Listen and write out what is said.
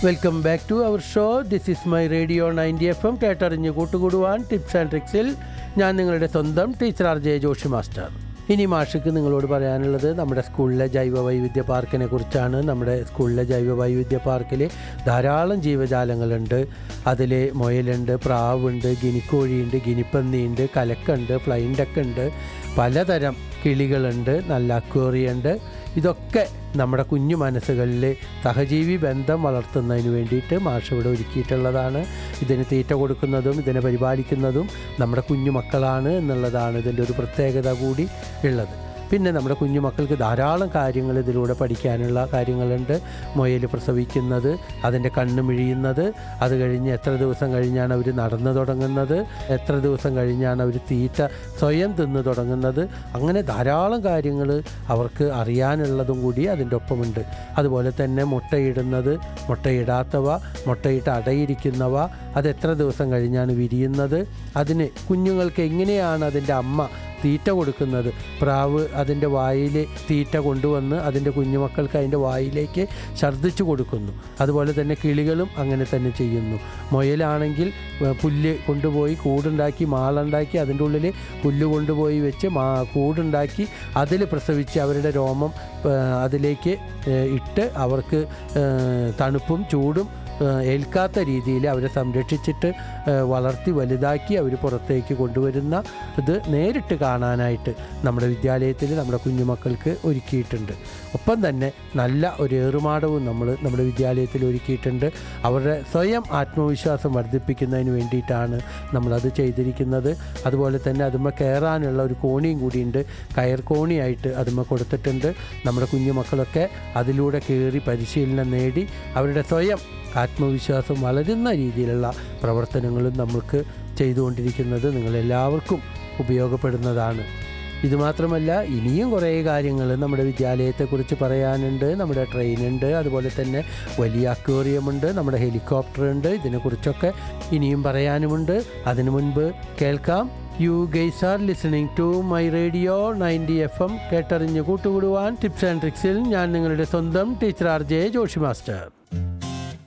welcome back to our show this is my radio ninety F M കേട്ടറിഞ്ഞ് കൂട്ടുകൂടുവാൻ tips and ട്രിക്സിൽ ഞാൻ നിങ്ങളുടെ സ്വന്തം teacher R J Joshi master ഇനി മാഷക്ക് നിങ്ങളോട് പറയാനുള്ളത് നമ്മുടെ സ്കൂളിലെ ജൈവ വൈവിധ്യ പാർക്കിനെ കുറിച്ചാണ് നമ്മുടെ സ്കൂളിലെ ജൈവ വൈവിധ്യ പാർക്കിൽ ധാരാളം ജീവജാലങ്ങളുണ്ട് അതിൽ മുയലുണ്ട് പ്രാവുണ്ട് ഗിനിക്കോഴിയുണ്ട് ഗിനിപ്പന്നിയുണ്ട് കലക്കുണ്ട് ഫ്ലൈൻ ഡക്ക് ഉണ്ട് പലതരം കിളികളുണ്ട് നല്ല അക്വേറിയുണ്ട് ഇതൊക്കെ നമ്മുടെ കുഞ്ഞു മനസ്സുകളിൽ സഹജീവി ബന്ധം വളർത്തുന്നതിന് വേണ്ടിയിട്ട് മാഷ് ഇവിടെ ഒരുക്കിയിട്ടുള്ളതാണ് ഇതിന് തീറ്റ കൊടുക്കുന്നതും ഇതിനെ പരിപാലിക്കുന്നതും നമ്മുടെ കുഞ്ഞു മക്കളാണ് എന്നുള്ളതാണ് ഇതിൻ്റെ ഒരു പ്രത്യേകത കൂടി ഉള്ളത് പിന്നെ നമ്മുടെ കുഞ്ഞു മക്കൾക്ക് ധാരാളം കാര്യങ്ങൾ ഇതിലൂടെ പഠിക്കാനുള്ള കാര്യങ്ങളുണ്ട് മുയൽ പ്രസവിക്കുന്നത് അതിൻ്റെ കണ്ണ് മിഴിയുന്നത് അത് കഴിഞ്ഞ് എത്ര ദിവസം കഴിഞ്ഞാണ് അവർ നടന്നു തുടങ്ങുന്നത് എത്ര ദിവസം കഴിഞ്ഞാണ് അവർ തീറ്റ സ്വയം തിന്ന് തുടങ്ങുന്നത് അങ്ങനെ ധാരാളം കാര്യങ്ങൾ അവർക്ക് അറിയാനുള്ളതും കൂടി അതിൻ്റെ ഒപ്പമുണ്ട് അതുപോലെ തന്നെ മുട്ടയിടുന്നത് മുട്ടയിടാത്തവ മുട്ടയിട്ട് അടയിരിക്കുന്നവ അത് എത്ര ദിവസം കഴിഞ്ഞാണ് വിരിയുന്നത് അതിന് കുഞ്ഞുങ്ങൾക്ക് എങ്ങനെയാണ് അതിൻ്റെ അമ്മ തീറ്റ കൊടുക്കുന്നത് പ്രാവ് അതിൻ്റെ വായിൽ തീറ്റ കൊണ്ടുവന്ന് അതിൻ്റെ കുഞ്ഞുമക്കൾക്ക് അതിൻ്റെ വായിലേക്ക് ഛർദ്ദിച്ചു കൊടുക്കുന്നു അതുപോലെ തന്നെ കിളികളും അങ്ങനെ തന്നെ ചെയ്യുന്നു മുയലാണെങ്കിൽ ഏഹ്, പുല്ല് കൊണ്ടുപോയി കൂടുണ്ടാക്കി മാളുണ്ടാക്കി അതിൻ്റെ ഉള്ളിൽ പുല്ല് കൊണ്ടുപോയി വെച്ച് മാ കൂടുണ്ടാക്കി അതിൽ പ്രസവിച്ച് അവരുടെ രോമം ഏഹ്, അതിലേക്ക് ഏഹ്, ഇട്ട് അവർക്ക് ഏഹ്, തണുപ്പും ചൂടും ഏഹ്, ഏൽക്കാത്ത രീതിയിൽ അവരെ സംരക്ഷിച്ചിട്ട് ഏഹ്, വളർത്തി വലുതാക്കി അവർ പുറത്തേക്ക് കൊണ്ടുവരുന്ന ഇത് നേരിട്ട് കാണാനായിട്ട് നമ്മുടെ വിദ്യാലയത്തിൽ നമ്മുടെ കുഞ്ഞുമക്കൾക്ക് ഒരുക്കിയിട്ടുണ്ട് ഒപ്പം തന്നെ നല്ല ഒരു ഏറുമാടവും നമ്മൾ നമ്മുടെ വിദ്യാലയത്തിൽ ഒരുക്കിയിട്ടുണ്ട് അവരുടെ സ്വയം ആത്മവിശ്വാസം വർദ്ധിപ്പിക്കുന്നതിന് വേണ്ടിയിട്ടാണ് നമ്മളത് ചെയ്തിരിക്കുന്നത് അതുപോലെ തന്നെ അതുമ്മ കയറാനുള്ള ഒരു കോണിയും കൂടിയുണ്ട് കയർ കോണിയായിട്ട് അതുമ്മ കൊടുത്തിട്ടുണ്ട് നമ്മുടെ കുഞ്ഞുമക്കളൊക്കെ അതിലൂടെ കയറി പരിശീലനം നേടി അവരുടെ സ്വയം ആത്മവിശ്വാസം വളരുന്ന രീതിയിലുള്ള പ്രവർത്തനങ്ങളും നമുക്ക് ചെയ്തുകൊണ്ടിരിക്കുന്നത് നിങ്ങളെല്ലാവർക്കും ഉപയോഗപ്പെടുന്നതാണ് ഇതുമാത്രമല്ല ഇനിയും കുറേ കാര്യങ്ങൾ നമ്മുടെ വിദ്യാലയത്തെക്കുറിച്ച് പറയാനുണ്ട് നമ്മുടെ ട്രെയിനുണ്ട് അതുപോലെ തന്നെ വലിയ അക്വേറിയമുണ്ട് നമ്മുടെ ഹെലികോപ്റ്റർ ഉണ്ട് ഇതിനെക്കുറിച്ചൊക്കെ ഇനിയും പറയാനുമുണ്ട് അതിനു മുൻപ് കേൾക്കാം you guys are listening to my radio ninety F M കേട്ടറിഞ്ഞ് കൂട്ടുകൂടുവാൻ ടിപ്സ് ആൻഡ് ട്രിക്സിൽ ഞാൻ നിങ്ങളുടെ സ്വന്തം teacher R J Joshi master